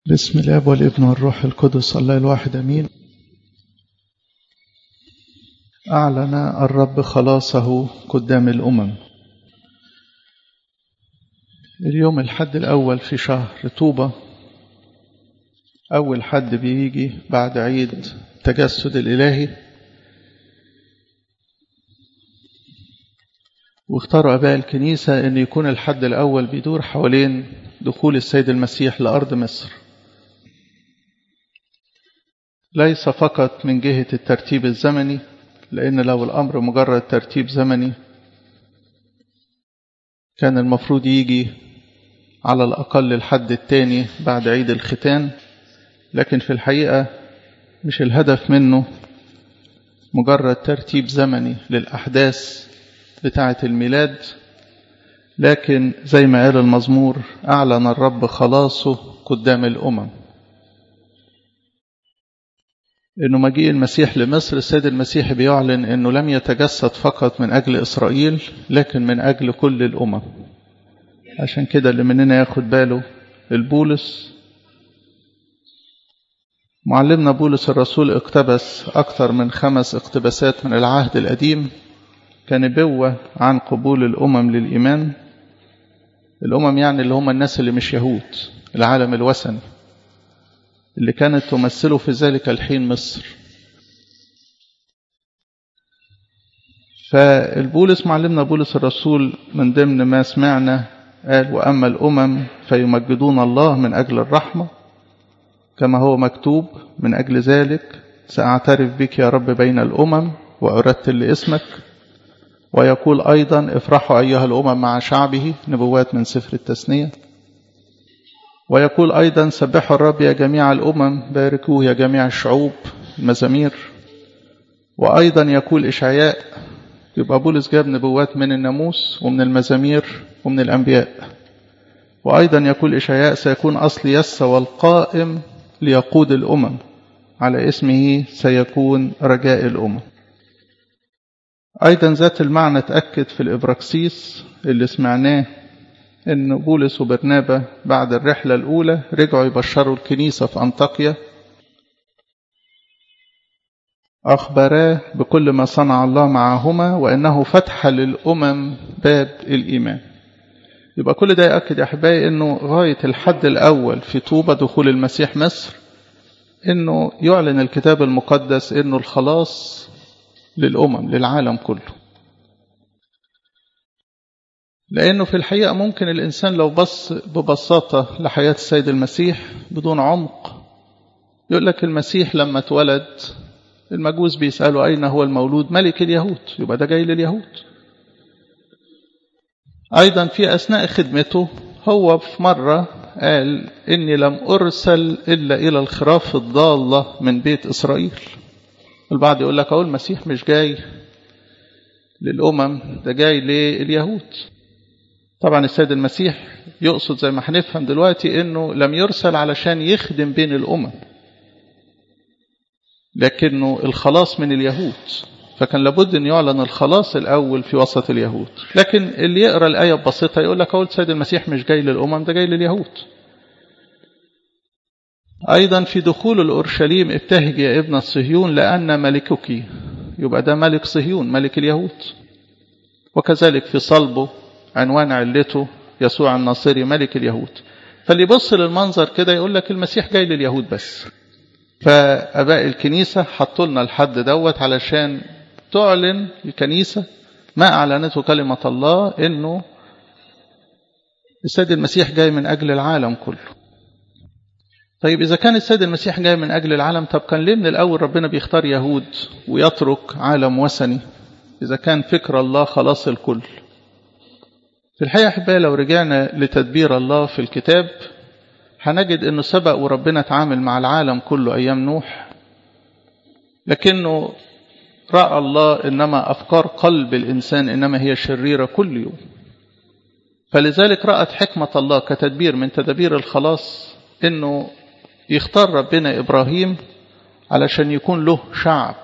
بسم الاب والابن والروح القدس الله الواحد امين اعلن الرب خلاصه قدام الامم اليوم الحد الاول في شهر طوبة اول حد بيجي بعد عيد التجسد الالهي واختاروا اباء الكنيسه ان يكون الحد الاول بيدور حوالين دخول السيد المسيح لارض مصر ليس فقط من جهة الترتيب الزمني لأن لو الأمر مجرد ترتيب زمني كان المفروض يجي على الأقل الحد الثاني بعد عيد الختان لكن في الحقيقة مش الهدف منه مجرد ترتيب زمني للأحداث بتاعة الميلاد لكن زي ما قال المزمور أعلن الرب خلاصه قدام الأمم انه مجيء المسيح لمصر السيد المسيح بيعلن انه لم يتجسد فقط من اجل اسرائيل لكن من اجل كل الامم عشان كده اللي مننا ياخد باله البولس معلمنا بولس الرسول اقتبس اكثر من خمس اقتباسات من العهد القديم كنبوة عن قبول الامم للايمان الامم يعني اللي هم الناس اللي مش يهود العالم الوثني اللي كانت تمثله في ذلك الحين مصر فالبولس معلمنا بولس الرسول من ضمن ما سمعنا قال وأما الأمم فيمجدون الله من أجل الرحمة كما هو مكتوب من أجل ذلك سأعترف بك يا رب بين الأمم وأرتل لاسمك ويقول أيضا افرحوا أيها الأمم مع شعبه نبوات من سفر التثنية ويقول أيضا سبحوا الرب يا جميع الأمم باركوه يا جميع الشعوب المزامير وأيضا يقول إشعياء يبقى بولس جاب نبوات من الناموس ومن المزامير ومن الأنبياء وأيضا يقول إشعياء سيكون أصل يس والقائم ليقود الأمم على اسمه سيكون رجاء الأمم أيضا ذات المعنى تأكد في الإبراكسيس اللي سمعناه ان بولس وبرنابا بعد الرحلة الأولى رجعوا يبشروا الكنيسة في أنطاكيا أخبراه بكل ما صنع الله معهما وأنه فتح للأمم باب الإيمان يبقى كل ده يأكد يا أحبائي أنه غاية الحد الأول في طوبة دخول المسيح مصر أنه يعلن الكتاب المقدس أنه الخلاص للأمم للعالم كله لأنه في الحقيقة ممكن الإنسان لو بص ببساطة لحياة السيد المسيح بدون عمق يقول لك المسيح لما اتولد المجوس بيسألوا أين هو المولود ملك اليهود يبقى ده جاي لليهود أيضا في أثناء خدمته هو في مرة قال إني لم أرسل إلا إلى الخراف الضالة من بيت إسرائيل البعض يقول لك أهو المسيح مش جاي للأمم ده جاي لليهود طبعا السيد المسيح يقصد زي ما هنفهم دلوقتي انه لم يرسل علشان يخدم بين الامم لكنه الخلاص من اليهود فكان لابد ان يعلن الخلاص الاول في وسط اليهود لكن اللي يقرا الايه ببساطه يقول لك اول السيد المسيح مش جاي للامم ده جاي لليهود ايضا في دخول الاورشليم ابتهج يا ابن صهيون لان ملكك يبقى ده ملك صهيون ملك اليهود وكذلك في صلبه عنوان علته يسوع الناصري ملك اليهود فاللي يبص للمنظر كده يقول لك المسيح جاي لليهود بس فأباء الكنيسة حطوا لنا الحد دوت علشان تعلن الكنيسة ما أعلنته كلمة الله إنه السيد المسيح جاي من أجل العالم كله طيب إذا كان السيد المسيح جاي من أجل العالم طب كان ليه من الأول ربنا بيختار يهود ويترك عالم وثني إذا كان فكر الله خلاص الكل في الحقيقة أحبائي لو رجعنا لتدبير الله في الكتاب هنجد أنه سبق وربنا تعامل مع العالم كله أيام نوح لكنه رأى الله إنما أفكار قلب الإنسان إنما هي شريرة كل يوم فلذلك رأت حكمة الله كتدبير من تدابير الخلاص إنه يختار ربنا إبراهيم علشان يكون له شعب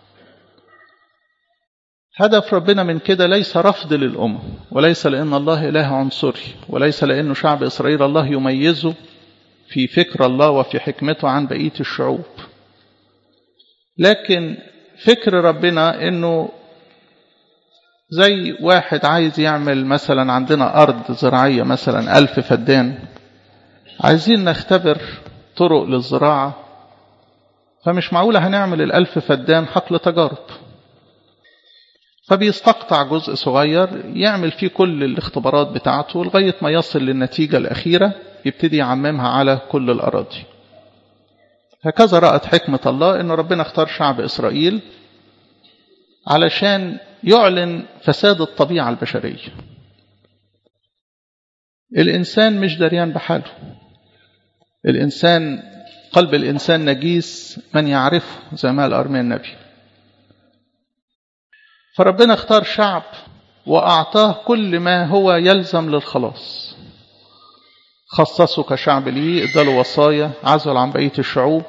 هدف ربنا من كده ليس رفض للأمم وليس لأن الله إله عنصري وليس لأنه شعب إسرائيل الله يميزه في فكر الله وفي حكمته عن بقية الشعوب لكن فكر ربنا انه زي واحد عايز يعمل مثلا عندنا أرض زراعية مثلا ألف فدان عايزين نختبر طرق للزراعة فمش معقولة هنعمل الألف فدان حقل تجارب فبيستقطع جزء صغير يعمل فيه كل الاختبارات بتاعته لغاية ما يصل للنتيجة الأخيرة يبتدي يعممها على كل الأراضي هكذا رأت حكمة الله أن ربنا اختار شعب إسرائيل علشان يعلن فساد الطبيعة البشرية الإنسان مش دريان بحاله الإنسان قلب الإنسان نجيس من يعرفه زي ما قال أرميا النبي فربنا اختار شعب وأعطاه كل ما هو يلزم للخلاص خصصه كشعب ليه اداله وصايا عزل عن بقية الشعوب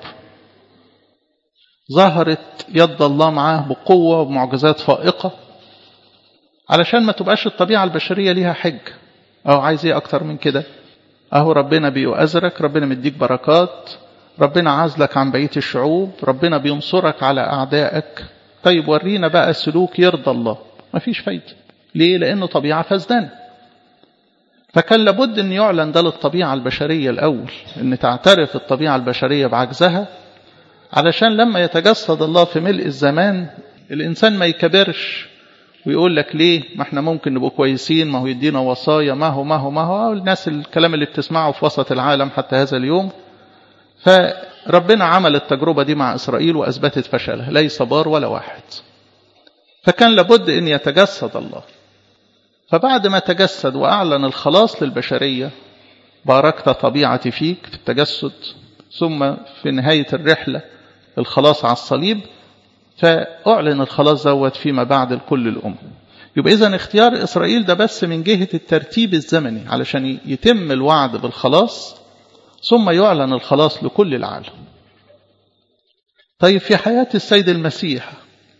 ظهرت يد الله معاه بقوة ومعجزات فائقة علشان ما تبقاش الطبيعة البشرية ليها حج أو عايز ايه أكتر من كده أهو ربنا بيؤذرك ربنا مديك بركات ربنا عازلك عن بقية الشعوب ربنا بينصرك على أعدائك طيب ورينا بقى سلوك يرضى الله مفيش فايدة ليه لأنه طبيعة فزدان فكان لابد أن يعلن ده للطبيعة البشرية الأول أن تعترف الطبيعة البشرية بعجزها علشان لما يتجسد الله في ملء الزمان الإنسان ما يكبرش ويقول لك ليه ما احنا ممكن نبقى كويسين ما هو يدينا وصايا ما هو ما هو ما هو الناس الكلام اللي بتسمعه في وسط العالم حتى هذا اليوم فربنا عمل التجربة دي مع إسرائيل وأثبتت فشلها ليس بار ولا واحد فكان لابد أن يتجسد الله فبعد ما تجسد وأعلن الخلاص للبشرية باركت طبيعتي فيك في التجسد ثم في نهاية الرحلة الخلاص على الصليب فأعلن الخلاص دوت فيما بعد لكل الأمم يبقى إذا اختيار إسرائيل ده بس من جهة الترتيب الزمني علشان يتم الوعد بالخلاص ثم يعلن الخلاص لكل العالم طيب في حياة السيد المسيح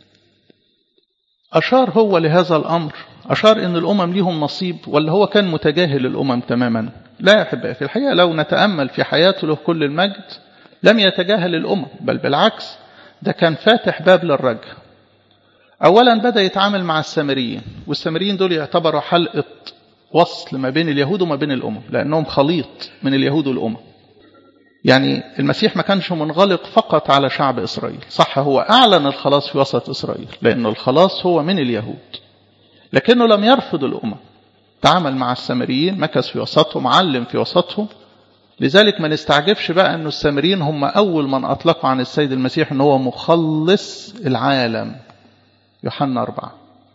أشار هو لهذا الأمر أشار أن الأمم ليهم نصيب ولا هو كان متجاهل الأمم تماما لا يا أحبائي في الحقيقة لو نتأمل في حياته له كل المجد لم يتجاهل الأمم بل بالعكس ده كان فاتح باب للرجع أولا بدأ يتعامل مع السامريين والسامريين دول يعتبروا حلقة وصل ما بين اليهود وما بين الأمم لأنهم خليط من اليهود والأمم يعني المسيح ما كانش منغلق فقط على شعب إسرائيل صح هو أعلن الخلاص في وسط إسرائيل لأن الخلاص هو من اليهود لكنه لم يرفض الأمم تعامل مع السامريين مكث في وسطهم علم في وسطهم لذلك ما نستعجبش بقى أن السامريين هم أول من أطلقوا عن السيد المسيح أنه هو مخلص العالم يوحنا أربعة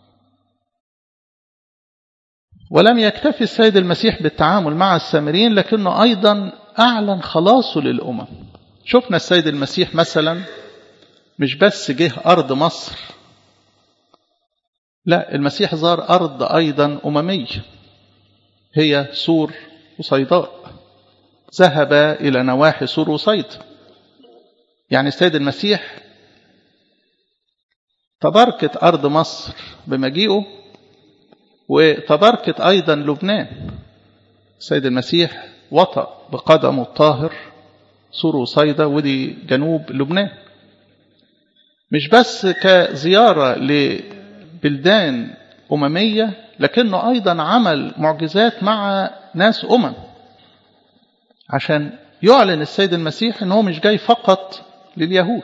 ولم يكتفي السيد المسيح بالتعامل مع السامريين لكنه أيضا أعلن خلاصه للأمم شفنا السيد المسيح مثلا مش بس جه أرض مصر لا المسيح زار أرض أيضا أممية هي سور وصيداء ذهب إلى نواحي سور وصيد يعني السيد المسيح تباركت أرض مصر بمجيئه وتباركت أيضا لبنان السيد المسيح وطأ بقدمه الطاهر سور وصيدا ودي جنوب لبنان مش بس كزيارة لبلدان أممية لكنه أيضا عمل معجزات مع ناس أمم عشان يعلن السيد المسيح أنه مش جاي فقط لليهود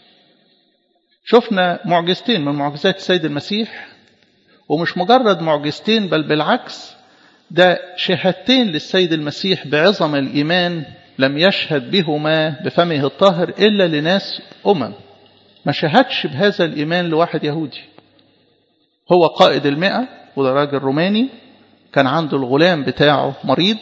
شفنا معجزتين من معجزات السيد المسيح ومش مجرد معجزتين بل بالعكس ده شهادتين للسيد المسيح بعظم الإيمان لم يشهد بهما بفمه الطاهر إلا لناس أمم ما شهدش بهذا الإيمان لواحد يهودي هو قائد المئة وده راجل روماني كان عنده الغلام بتاعه مريض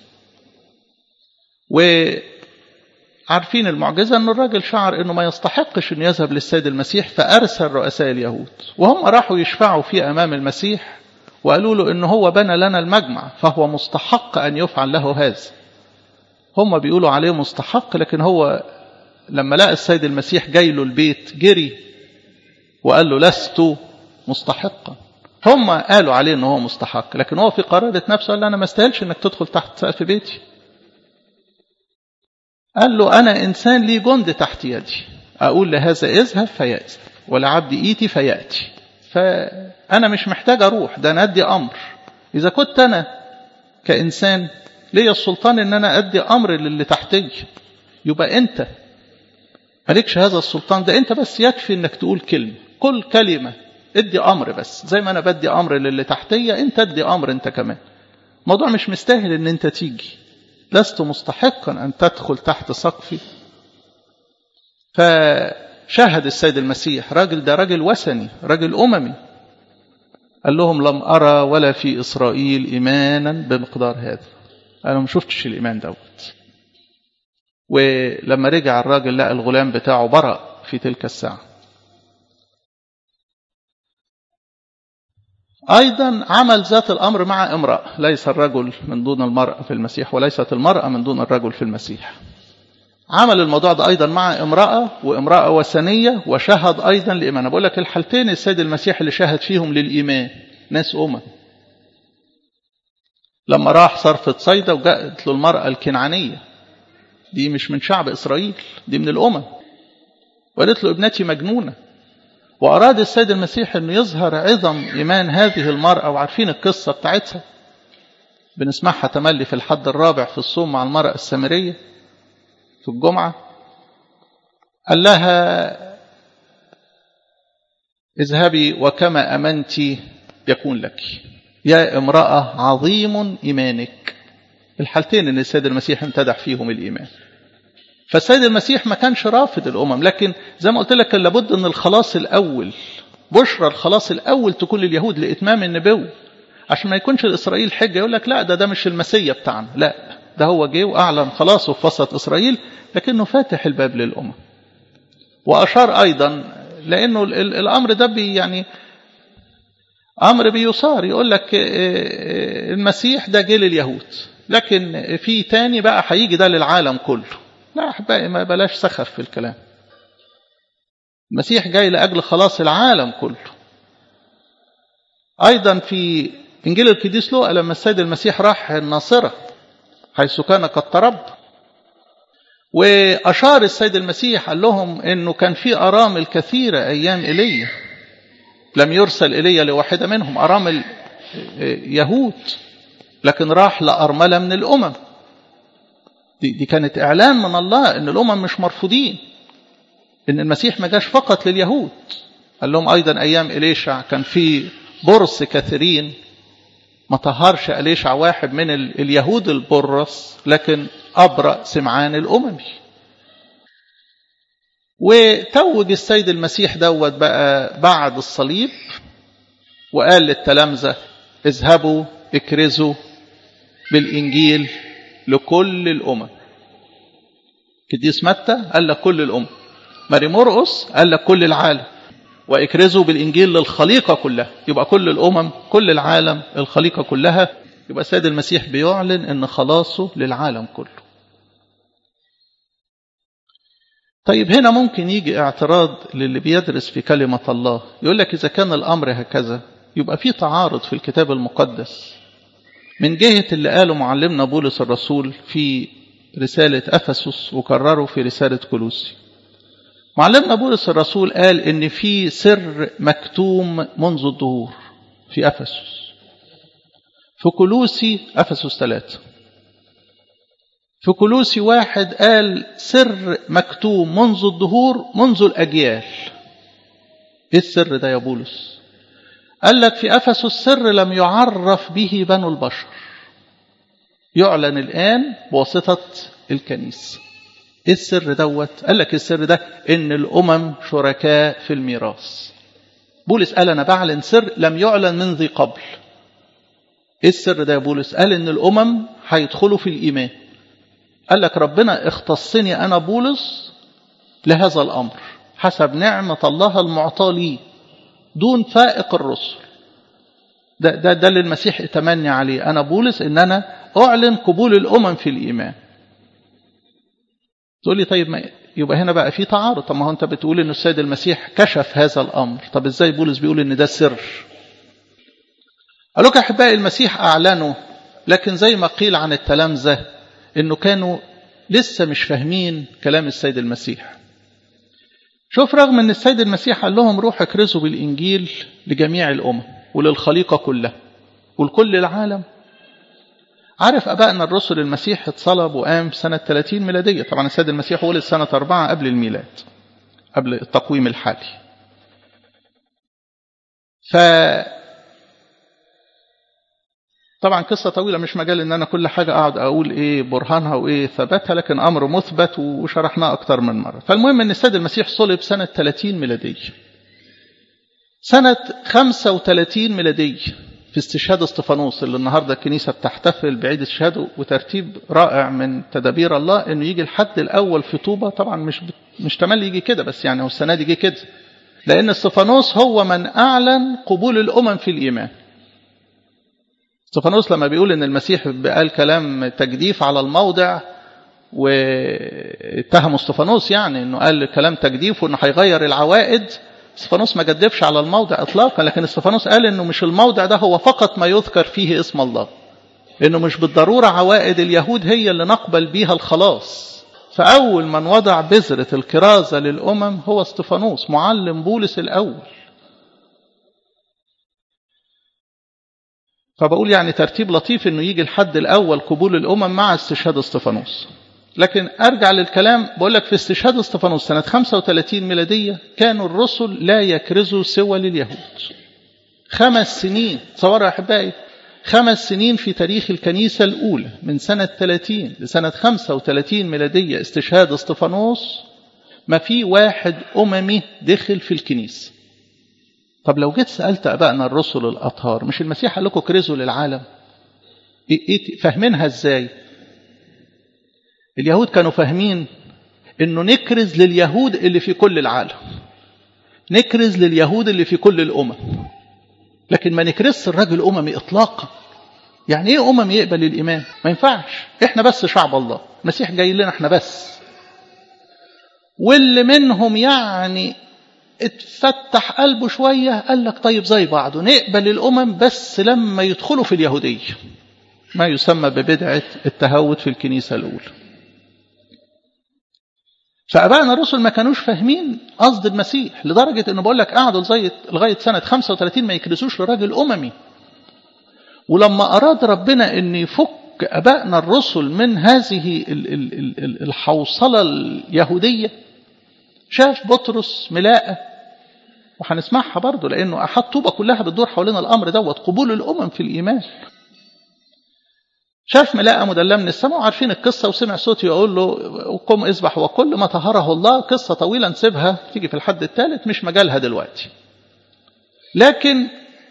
وعارفين المعجزة أن الراجل شعر أنه ما يستحقش أن يذهب للسيد المسيح فأرسل رؤساء اليهود وهم راحوا يشفعوا فيه أمام المسيح وقالوا له أنه هو بنى لنا المجمع فهو مستحق أن يفعل له هذا هم بيقولوا عليه مستحق لكن هو لما لقى السيد المسيح جاي له البيت جري وقال له لست مستحقا هم قالوا عليه أنه هو مستحق لكن هو في قرارة نفسه قال له أنا ما استاهلش أنك تدخل تحت سقف بيتي قال له أنا إنسان لي جند تحت يدي أقول لهذا اذهب فيذهب ولعبد إيتي فيأتي فأنا مش محتاج أروح ده أنا أدي أمر إذا كنت أنا كإنسان ليا السلطان إن أنا أدي أمر للي تحتي يبقى أنت مالكش هذا السلطان ده أنت بس يكفي إنك تقول كلمة كل كلمة ادي أمر بس زي ما أنا بدي أمر للي تحتي أنت ادي أمر أنت كمان الموضوع مش مستاهل إن أنت تيجي لست مستحقا أن تدخل تحت سقفي فشاهد السيد المسيح راجل ده راجل وثني راجل أممي قال لهم لم أرى ولا في إسرائيل إيمانا بمقدار هذا أنا ما شفتش الإيمان دوت ولما رجع الراجل لقى الغلام بتاعه برأ في تلك الساعة أيضا عمل ذات الأمر مع امرأة ليس الرجل من دون المرأة في المسيح وليست المرأة من دون الرجل في المسيح عمل الموضوع ده أيضا مع امرأة وامرأة وثنية وشهد أيضا لإيمان بقول لك الحالتين السيد المسيح اللي شهد فيهم للإيمان ناس أمم لما راح صرفة صيدا وجاءت له المرأة الكنعانية دي مش من شعب إسرائيل دي من الأمم وقالت له ابنتي مجنونة وأراد السيد المسيح أنه يظهر عظم إيمان هذه المرأة وعارفين القصة بتاعتها بنسمعها تملي في الحد الرابع في الصوم مع المرأة السامرية في الجمعة قال لها اذهبي وكما أمنت يكون لك يا امرأة عظيم إيمانك الحالتين ان السيد المسيح امتدح فيهم الإيمان فالسيد المسيح ما كانش رافض الأمم لكن زي ما قلت لك كان لابد أن الخلاص الأول بشرى الخلاص الأول تكون لليهود لإتمام النبوة عشان ما يكونش الإسرائيل حجة يقول لك لا ده ده مش المسيا بتاعنا لا ده هو جه وأعلن خلاصه في وسط إسرائيل لكنه فاتح الباب للأمم وأشار أيضا لأنه الأمر ده بي يعني أمر بيصار يقول لك المسيح ده جه لليهود لكن في تاني بقى هيجي ده للعالم كله لا أحبائي ما بلاش سخف في الكلام المسيح جاي لأجل خلاص العالم كله أيضا في إنجيل القديس لوقا لما السيد المسيح راح الناصرة حيث كان قد ترب وأشار السيد المسيح قال لهم أنه كان في أرامل كثيرة أيام إيليا لم يرسل إيليا لواحدة منهم أرامل يهود لكن راح لأرملة من الأمم دي, دي كانت إعلان من الله أن الأمم مش مرفوضين أن المسيح ما جاش فقط لليهود قال لهم أيضا أيام إليشع كان في برص كثيرين ما طهرش إليشع واحد من اليهود البرص لكن أبرأ سمعان الأممي وتوج السيد المسيح دوت بقى بعد الصليب وقال للتلامذة اذهبوا اكرزوا بالإنجيل لكل الأمم قديس متى قال لك كل الأمم ماري مرقس قال لك كل العالم واكرزوا بالإنجيل للخليقة كلها يبقى كل الأمم كل العالم الخليقة كلها يبقى السيد المسيح بيعلن أن خلاصه للعالم كله طيب هنا ممكن يجي اعتراض للي بيدرس في كلمة الله يقول لك إذا كان الأمر هكذا يبقى في تعارض في الكتاب المقدس من جهة اللي قاله معلمنا بولس الرسول في رسالة أفسس وكرره في رسالة كولوسي معلمنا بولس الرسول قال إن في سر مكتوم منذ الظهور في أفسس في كولوسي أفسس ثلاثة في كولوسي واحد قال سر مكتوم منذ الظهور منذ الأجيال إيه السر ده يا بولس قال لك في أفسس السر لم يعرف به بنو البشر يعلن الآن بواسطة الكنيسة إيه السر دوت قال لك السر ده إن الأمم شركاء في الميراث بولس قال أنا بعلن سر لم يعلن من ذي قبل إيه السر ده يا بولس قال إن الأمم هيدخلوا في الإيمان قال لك ربنا اختصني أنا بولس لهذا الأمر حسب نعمة الله المعطاة لي دون فائق الرسل ده, ده, ده اللي المسيح اتمنى عليه أنا بولس إن أنا أعلن قبول الأمم في الإيمان تقول لي طيب ما يبقى هنا بقى في تعارض طب ما هو أنت بتقول إن السيد المسيح كشف هذا الأمر طب إزاي بولس بيقول إن ده سر قالوا لك أحبائي المسيح أعلنه لكن زي ما قيل عن التلامذة إنه كانوا لسه مش فاهمين كلام السيد المسيح شوف رغم ان السيد المسيح قال لهم روح اكرزوا بالانجيل لجميع الامم وللخليقه كلها ولكل العالم عارف ابائنا الرسل المسيح اتصلب وقام سنه 30 ميلاديه طبعا السيد المسيح ولد سنه 4 قبل الميلاد قبل التقويم الحالي ف طبعا قصة طويلة مش مجال ان انا كل حاجة اقعد اقول ايه برهانها وايه ثبتها لكن امر مثبت وشرحناه اكتر من مرة فالمهم ان السيد المسيح صلب سنة 30 ميلادية سنة 35 ميلادية في استشهاد استفانوس اللي النهاردة الكنيسة بتحتفل بعيد استشهاده وترتيب رائع من تدابير الله انه يجي الحد الاول في طوبة طبعا مش مش تملي يجي كده بس يعني هو السنة دي جه كده لان استفانوس هو من اعلن قبول الامم في الايمان استفانوس لما بيقول ان المسيح قال كلام تجديف على الموضع واتهموا استفانوس يعني انه قال كلام تجديف وانه هيغير العوائد استفانوس ما جدفش على الموضع اطلاقا لكن استفانوس قال انه مش الموضع ده هو فقط ما يذكر فيه اسم الله انه مش بالضروره عوائد اليهود هي اللي نقبل بيها الخلاص فاول من وضع بذره الكرازه للامم هو استفانوس معلم بولس الاول فبقول يعني ترتيب لطيف انه يجي الحد الاول قبول الامم مع استشهاد استفانوس لكن ارجع للكلام بقول لك في استشهاد استفانوس سنه 35 ميلاديه كانوا الرسل لا يكرزوا سوى لليهود خمس سنين تصوروا يا احبائي خمس سنين في تاريخ الكنيسة الأولى من سنة 30 لسنة 35 ميلادية استشهاد استفانوس ما في واحد أممي دخل في الكنيسة طب لو جيت سألت أبائنا الرسل الأطهار مش المسيح قال لكم كرزوا للعالم إيه إيه فاهمينها إزاي اليهود كانوا فاهمين إنه نكرز لليهود اللي في كل العالم نكرز لليهود اللي في كل الأمم لكن ما نكرسش الرجل أممي إطلاقا يعني إيه أمم يقبل الإيمان ما ينفعش إحنا بس شعب الله المسيح جاي لنا إحنا بس واللي منهم يعني اتفتح قلبه شوية قال لك طيب زي بعضه نقبل الأمم بس لما يدخلوا في اليهودية ما يسمى ببدعة التهود في الكنيسة الأولى فأبائنا الرسل ما كانوش فاهمين قصد المسيح لدرجة أنه بقول لك قعدوا لغاية لغاية سنة 35 ما يكرسوش لراجل أممي ولما أراد ربنا أن يفك أبائنا الرسل من هذه الحوصلة اليهودية شاف بطرس ملاءة وهنسمعها برضه لأنه أحد طوبة كلها بتدور حوالين الأمر دوت قبول الأمم في الإيمان شاف ملاءة مدلة من السماء وعارفين القصة وسمع صوت يقول له قم اذبح وكل ما طهره الله قصة طويلة نسيبها تيجي في الحد الثالث مش مجالها دلوقتي لكن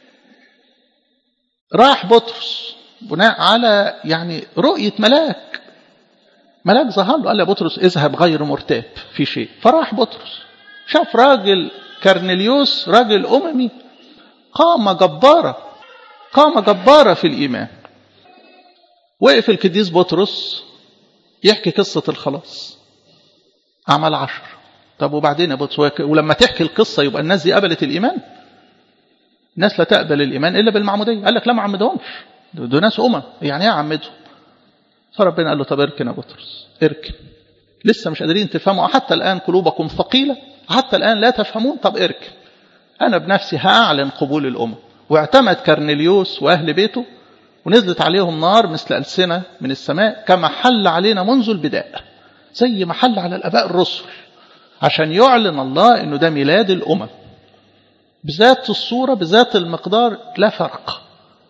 راح بطرس بناء على يعني رؤية ملاك ملاك ظهر له قال له بطرس اذهب غير مرتاب في شيء فراح بطرس شاف راجل كرنليوس راجل أممي قامة جبارة قامة جبارة في الإيمان وقف القديس بطرس يحكي قصة الخلاص أعمال عشر طب وبعدين يا بطرس ولما تحكي القصة يبقى الناس دي قبلت الإيمان الناس لا تقبل الإيمان إلا بالمعمودية قال لك لا ما عمدهمش دول ناس أمم يعني إيه عمدهم فربنا قال له طب اركن يا بطرس اركن لسه مش قادرين تفهموا حتى الآن قلوبكم ثقيلة حتى الآن لا تفهمون طب اركن أنا بنفسي هأعلن قبول الأمم واعتمد كرنليوس وأهل بيته ونزلت عليهم نار مثل ألسنة من السماء كما حل علينا منذ البداية زي ما حل على الأباء الرسل عشان يعلن الله أنه ده ميلاد الأمم بذات الصورة بذات المقدار لا فرق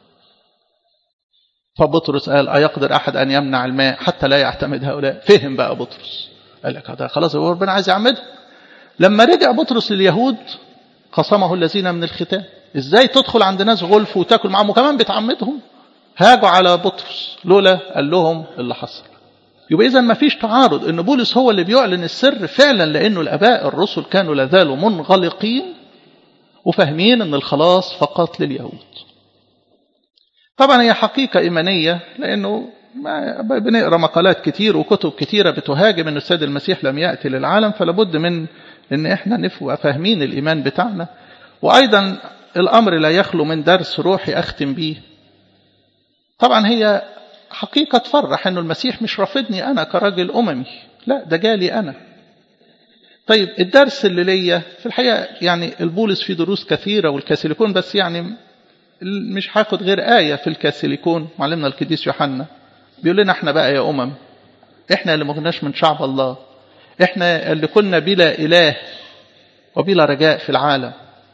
فبطرس قال أيقدر أحد أن يمنع الماء حتى لا يعتمد هؤلاء فهم بقى بطرس قال لك هذا خلاص هو ربنا عايز يعمده لما رجع بطرس لليهود خصمه الذين من الختان ازاي تدخل عند ناس غلف وتاكل معهم وكمان بتعمدهم هاجوا على بطرس لولا قال لهم اللي حصل يبقى اذا ما فيش تعارض ان بولس هو اللي بيعلن السر فعلا لانه الاباء الرسل كانوا لازالوا منغلقين وفاهمين ان الخلاص فقط لليهود طبعا هي حقيقة إيمانية لأنه بنقرأ مقالات كتير وكتب كتيرة بتهاجم أن السيد المسيح لم يأتي للعالم فلابد من أن إحنا نفوى فاهمين الإيمان بتاعنا وأيضا الأمر لا يخلو من درس روحي أختم به طبعا هي حقيقة تفرح أنه المسيح مش رافضني أنا كراجل أممي لا ده جالي أنا طيب الدرس اللي ليا في الحقيقة يعني البولس فيه دروس كثيرة والكاثوليكون بس يعني مش هاخد غير آية في الكاثوليكون معلمنا القديس يوحنا بيقول لنا احنا بقى يا أمم احنا اللي ما كناش من شعب الله احنا اللي كنا بلا إله وبلا رجاء في العالم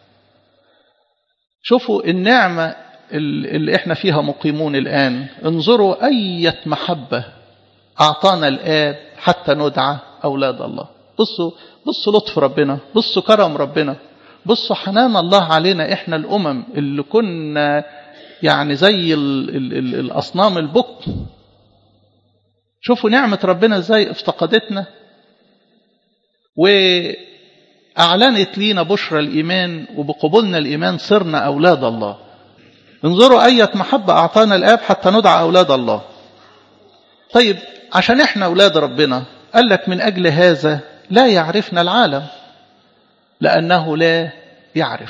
شوفوا النعمة اللي احنا فيها مقيمون الآن انظروا أية محبة أعطانا الآب حتى ندعى أولاد الله بصوا بصوا لطف ربنا بصوا كرم ربنا بصوا حنان الله علينا احنا الأمم اللي كنا يعني زي ال ال ال الأصنام البك شوفوا نعمة ربنا ازاي افتقدتنا وأعلنت لينا بشرى الإيمان وبقبولنا الإيمان صرنا أولاد الله انظروا أية محبة أعطانا الآب حتى ندعى أولاد الله طيب عشان احنا أولاد ربنا قال لك من أجل هذا لا يعرفنا العالم لأنه لا يعرف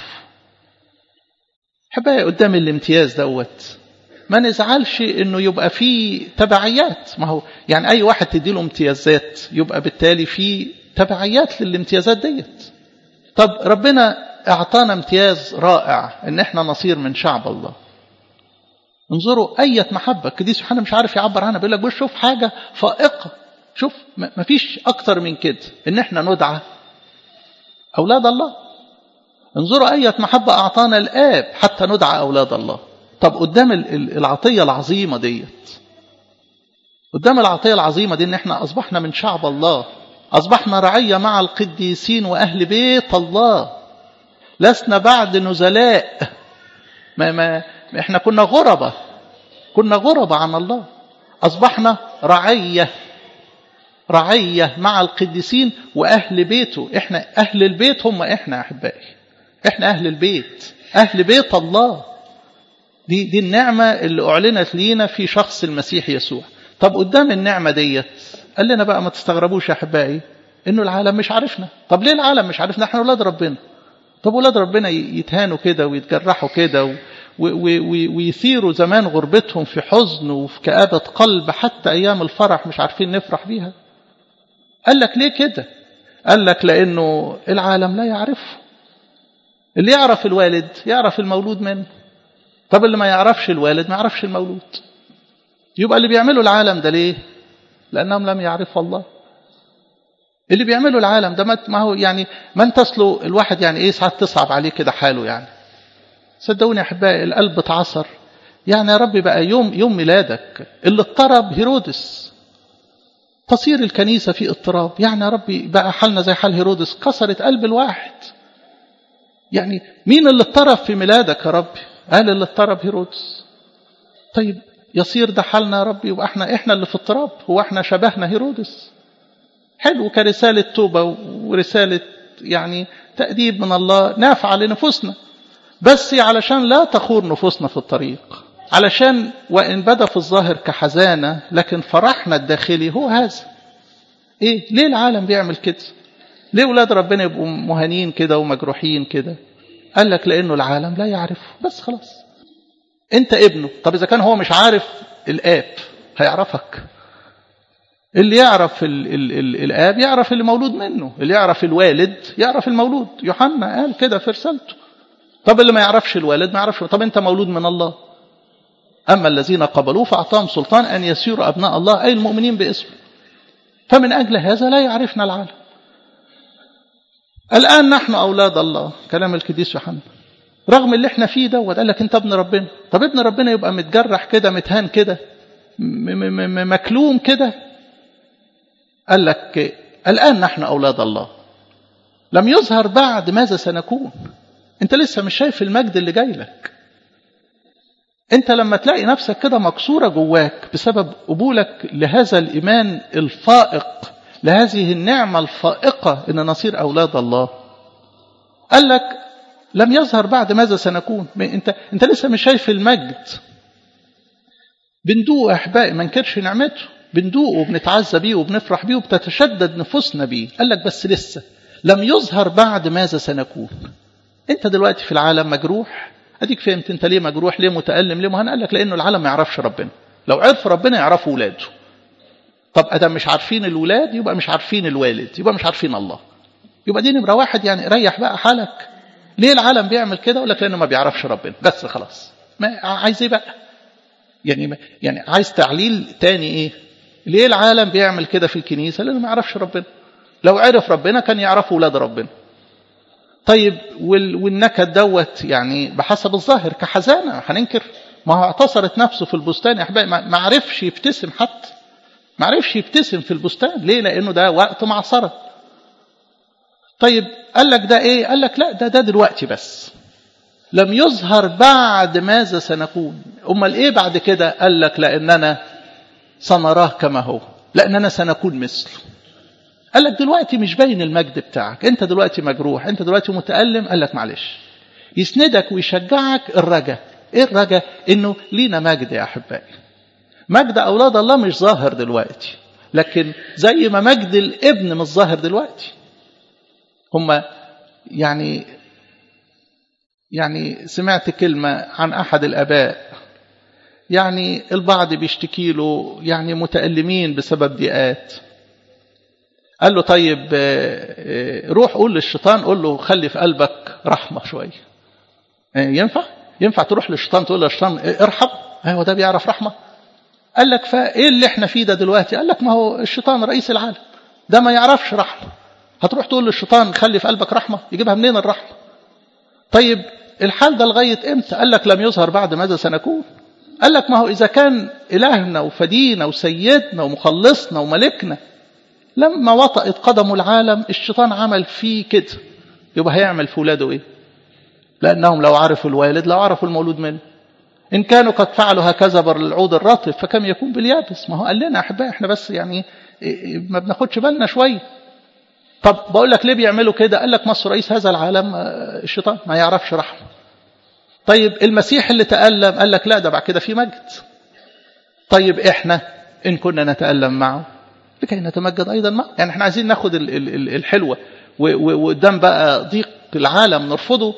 حبايا قدام الامتياز دوت ما نزعلش انه يبقى فيه تبعيات ما هو يعني اي واحد تديله امتيازات يبقى بالتالي فيه تبعيات للامتيازات ديت طب ربنا اعطانا امتياز رائع ان احنا نصير من شعب الله انظروا اية محبة القديس يوحنا مش عارف يعبر عنها بيقول لك بص شوف حاجة فائقة شوف ما فيش اكتر من كده ان احنا ندعى اولاد الله انظروا اية محبة اعطانا الاب حتى ندعى اولاد الله طب قدام العطية العظيمة ديت قدام العطية العظيمة دي ان احنا اصبحنا من شعب الله اصبحنا رعية مع القديسين واهل بيت الله لسنا بعد نزلاء ما ما احنا كنا غربة كنا غربة عن الله اصبحنا رعية رعية مع القديسين واهل بيته احنا اهل البيت هم احنا احبائي احنا اهل البيت اهل بيت الله دي دي النعمة اللي أعلنت لينا في شخص المسيح يسوع طب قدام النعمة ديت قال لنا بقى ما تستغربوش يا أحبائي إنه العالم مش عارفنا طب ليه العالم مش عارفنا احنا أولاد ربنا طب أولاد ربنا يتهانوا كده ويتجرحوا كده ويثيروا زمان غربتهم في حزن وفي كآبة قلب حتى أيام الفرح مش عارفين نفرح بيها قال لك ليه كده قال لك لأنه العالم لا يعرفه اللي يعرف الوالد يعرف المولود منه طب اللي ما يعرفش الوالد ما يعرفش المولود يبقى اللي بيعملوا العالم ده ليه لأنهم لم يعرفوا الله اللي بيعملوا العالم ده ما هو يعني ما انت اصله الواحد يعني ايه ساعات تصعب عليه كده حاله يعني صدقوني يا احبائي القلب اتعصر يعني يا رب بقى يوم يوم ميلادك اللي اضطرب هيرودس تصير الكنيسة في اضطراب يعني يا ربي بقى حالنا زي حال هيرودس كسرت قلب الواحد يعني مين اللي اضطرب في ميلادك يا ربي قال اللي اضطرب هيرودس طيب يصير ده حالنا يا ربي يبقى احنا احنا اللي في اضطراب هو احنا شبهنا هيرودس حلو كرسالة توبة ورسالة يعني تأديب من الله نافعة لنفوسنا بس علشان لا تخور نفوسنا في الطريق علشان وإن بدا في الظاهر كحزانة لكن فرحنا الداخلي هو هذا ايه ليه العالم بيعمل كده ليه ولاد ربنا يبقوا مهانين كده ومجروحين كده قال لك لأنه العالم لا يعرفه بس خلاص انت ابنه طب إذا كان هو مش عارف الآب هيعرفك اللي يعرف ال ال ال الآب يعرف اللي مولود منه اللي يعرف الوالد يعرف المولود يوحنا قال كده في رسالته طب اللي ما يعرفش الوالد ما يعرفش طب انت مولود من الله أما الذين قبلوه فأعطاهم سلطان أن يسيروا أبناء الله أي المؤمنين باسمه فمن أجل هذا لا يعرفنا العالم الآن نحن أولاد الله كلام القديس يوحنا رغم اللي احنا فيه دوت قال لك انت ابن ربنا طب ابن ربنا يبقى متجرح كده متهان كده مكلوم كده قال لك الآن نحن أولاد الله لم يظهر بعد ماذا سنكون انت لسه مش شايف المجد اللي جاي لك انت لما تلاقي نفسك كده مكسورة جواك بسبب قبولك لهذا الإيمان الفائق لهذه النعمة الفائقة ان نصير أولاد الله قال لك لم يظهر بعد ماذا سنكون انت, انت لسه مش شايف المجد بندوق أحبائي ما نكرش نعمته بندوقه وبنتعزى بيه وبنفرح بيه وبتتشدد نفوسنا بيه قال لك بس لسه لم يظهر بعد ماذا سنكون انت دلوقتي في العالم مجروح اديك فهمت انت ليه مجروح ليه متألم ليه مهان قال لك لانه العالم ما يعرفش ربنا لو عرفوا ربنا يعرفوا ولاده طب ادم مش عارفين الولاد يبقى مش عارفين الوالد يبقى مش عارفين الله يبقى دي نمره واحد يعني ريح بقى حالك ليه العالم بيعمل كده يقول لك لانه ما بيعرفش ربنا بس خلاص ما عايز ايه بقى يعني يعني عايز تعليل تاني ايه ليه العالم بيعمل كده في الكنيسه لانه ما يعرفش ربنا لو عرف ربنا كان يعرف ولاد ربنا طيب والنكد دوت يعني بحسب الظاهر كحزانه هننكر ما هو اعتصرت نفسه في البستان يا احبائي ما عرفش يبتسم حتى ما عرفش يبتسم في البستان ليه لانه ده وقت معصره طيب قال لك ده ايه قال لك لا ده ده دلوقتي بس لم يظهر بعد ماذا سنكون امال ايه بعد كده قال لك لاننا سنراه كما هو لاننا سنكون مثله قال لك دلوقتي مش باين المجد بتاعك انت دلوقتي مجروح انت دلوقتي متألم قال لك معلش يسندك ويشجعك الرجا ايه الرجا انه لينا مجد يا احبائي مجد اولاد الله مش ظاهر دلوقتي لكن زي ما مجد الابن مش ظاهر دلوقتي هم يعني يعني سمعت كلمة عن أحد الآباء يعني البعض بيشتكي له يعني متألمين بسبب ضيقات قال له طيب روح قول للشيطان قول له خلي في قلبك رحمة شوية ينفع ينفع تروح للشيطان تقول للشيطان ارحم هو ده بيعرف رحمة قال لك فايه اللي احنا فيه ده دلوقتي قال لك ما هو الشيطان رئيس العالم ده ما يعرفش رحمة هتروح تقول للشيطان خلي في قلبك رحمة يجيبها منين الرحمة طيب الحال ده لغاية امتى قال لك لم يظهر بعد ماذا سنكون قال لك ما هو إذا كان إلهنا وفدينا وسيدنا ومخلصنا وملكنا لما وطأت قدمه العالم الشيطان عمل فيه كده يبقى هيعمل في ولاده ايه لأنهم لو عرفوا الوالد لو عرفوا المولود منه إن كانوا قد فعلوا هكذا بالعود الرطب فكم يكون باليابس ما هو قال لنا أحبائي احنا بس يعني ما بناخدش بالنا شوية طب بقول لك ليه بيعملوا كده قال لك مصر رئيس هذا العالم الشيطان ما يعرفش رحمه طيب المسيح اللي تألم قال لك لا ده بعد كده في مجد طيب احنا ان كنا نتألم معه لكي نتمجد ايضا معه يعني احنا عايزين ناخد الحلوة وقدام بقى ضيق العالم نرفضه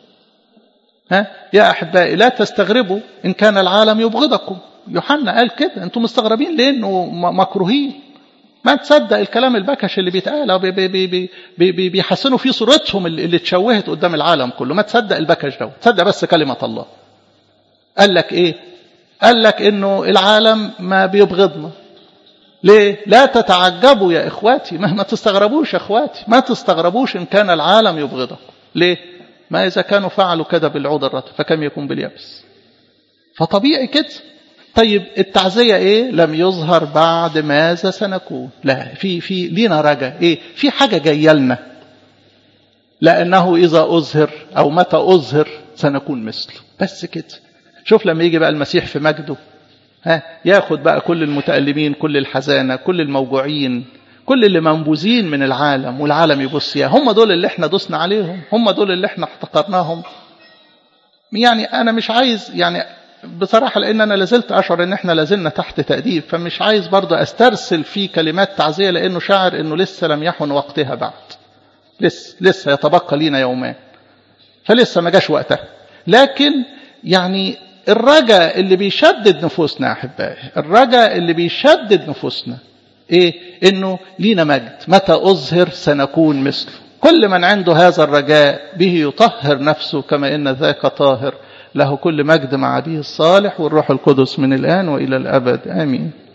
ها يا احبائي لا تستغربوا ان كان العالم يبغضكم يوحنا قال كده انتم مستغربين ليه انه مكروهين ما تصدق الكلام البكش اللي بيتقال بي بي بي بي بي بيحسنوا فيه صورتهم اللي اتشوهت قدام العالم كله ما تصدق البكش ده تصدق بس كلمة الله قال لك ايه قال لك انه العالم ما بيبغضنا ليه لا تتعجبوا يا اخواتي ما, ما تستغربوش يا اخواتي ما تستغربوش ان كان العالم يبغضكم ليه ما اذا كانوا فعلوا كده بالعود الرطب فكم يكون باليابس فطبيعي كده طيب التعزية ايه لم يظهر بعد ماذا سنكون لا في في لينا رجا ايه في حاجة جاية لنا لأنه إذا أظهر أو متى أظهر سنكون مثله بس كده شوف لما يجي بقى المسيح في مجده ها ياخد بقى كل المتألمين كل الحزانة كل الموجوعين كل اللي منبوذين من العالم والعالم يبص يا هم دول اللي احنا دوسنا عليهم هم دول اللي احنا احتقرناهم يعني انا مش عايز يعني بصراحة لأن أنا لازلت أشعر أن احنا لازلنا تحت تأديب فمش عايز برضه أسترسل في كلمات تعزية لأنه شاعر أنه لسه لم يحن وقتها بعد لسه لسه يتبقى لينا يومان فلسه ما جاش وقتها لكن يعني الرجاء اللي بيشدد نفوسنا أحبائي الرجاء اللي بيشدد نفوسنا إيه إنه لينا مجد متى أظهر سنكون مثله كل من عنده هذا الرجاء به يطهر نفسه كما إن ذاك طاهر له كل مجد مع أبيه الصالح والروح القدس من الآن وإلى الأبد آمين